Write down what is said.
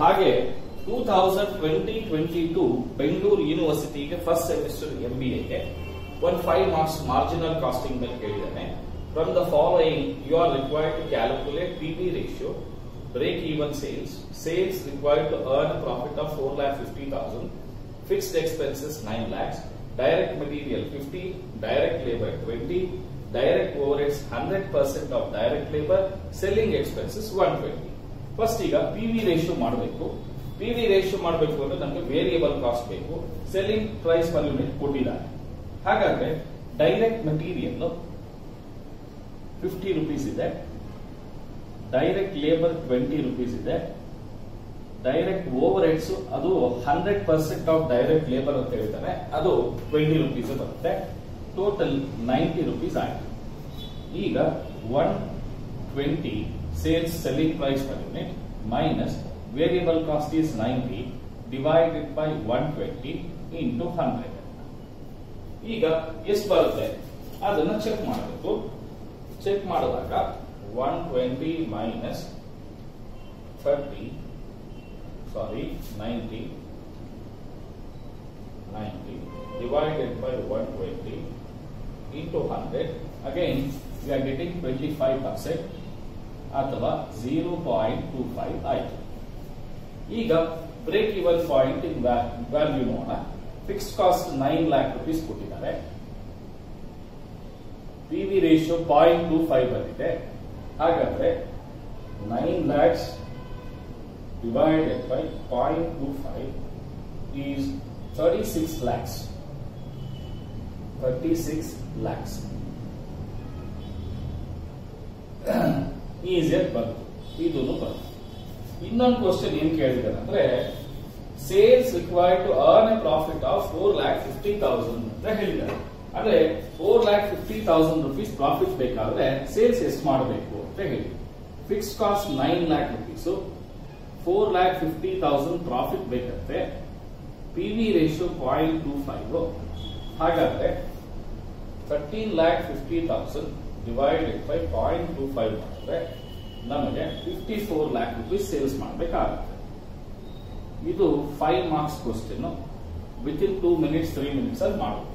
ಹಾಗೆ two thousand twenty twenty two Bengaluru ಯೂನಿವರ್ಸಿಟಿಗೆ first semester M B ಎಗೆ one five marks marginal costing ಮೇಲೆ ಕೇಳಿದ್ದಾನೆ from the following you are required to calculate P B ratio break even sales sales required to earn profit of four lakh fifty thousand fixed expenses nine lakhs direct material fifty direct labour twenty direct overheads hundred percent of direct labour selling expenses one twenty first ಈಗ P V ratio ಮಾಡಬೇಕು P V ratio ಮಾಡಬೇಕು ಅಂದ್ರೆ ನಮಗೆ variable cost ಬೇಕು selling price per unit ಕೊಟ್ಟಿದ್ದಾರೆ ಹಾಗಾದ್ರೆ direct material fifty rupees ಇದೆ direct labour twenty rupees ಇದೆ ಡೈರೆಕ್ಟ್ ಓವರ್ ಹೆಡ್ಸ್ ಅದು hundred percent of direct labour ಅಂತ ಹೇಳ್ತಾರೆ ಅದು ಟ್ವೆಂಟಿ ರುಪೀಸ್ ಬರುತ್ತೆ ಟೋಟಲ್ ನೈಂಟಿ ರುಪೀಸ್ ಆಯ್ತು ಈಗ one twenty sales selling price per unit minus variable cost is ninety divided by one twenty into hundred ಈಗ ಎಷ್ಟು ಬರುತ್ತೆ ಅದನ್ನ ಚೆಕ್ ಮಾಡಬೇಕು ಚೆಕ್ ಮಾಡಿದಾಗ one twenty minus thirty sorry ninety ninety divided by one twenty into hundred again we are getting twenty five percent ಅಥವಾ zero point two five ಆಯ್ತು ಈಗ break even point in value ನೋಡೋಣ fixed cost nine lakh rupees ಕೊಟ್ಟಿದ್ದಾರೆ P V ratio point two five ಬಂದಿದೆ ಹಾಗಾದ್ರೆ nine lakhs divided by point two five is thirty six lakhs thirty six lakhs ಈಸಿಯಾಗಿ ಬಂತು ಇದೂ ಬಂತು ಇನ್ನೊಂದು ಕ್ವಶನ್ ಏನ್ ಕೇಳಿದಾರೆ ಅಂದ್ರೆ sales required to earn a profit of four lakh fifty thousand ಅಂತ ಹೇಳಿದ್ದಾರೆ ಅಂದ್ರೆ four lakh fifty thousand rupees profit ಬೇಕಾದ್ರೆ ಸೇಲ್ಸ್ ಎಷ್ಟು ಮಾಡಬೇಕು ಅಂತ ಹೇಳಿ fix cost nine lakh rupees four lakh fifty thousand profit ಬೇಕಂತೆ P V ratio point two five ಹಾಗಾದ್ರೆ thirteen lakh fifty thousand divided by point two five ಮಾಡಿದ್ರೆ ನಮಗೆ fifty four lakh rupees sales ಮಾಡಬೇಕಾಗುತ್ತೆ ಇದು five marks question within two minutes three minutes ಅಲ್ಲಿ ಮಾಡಬೇಕು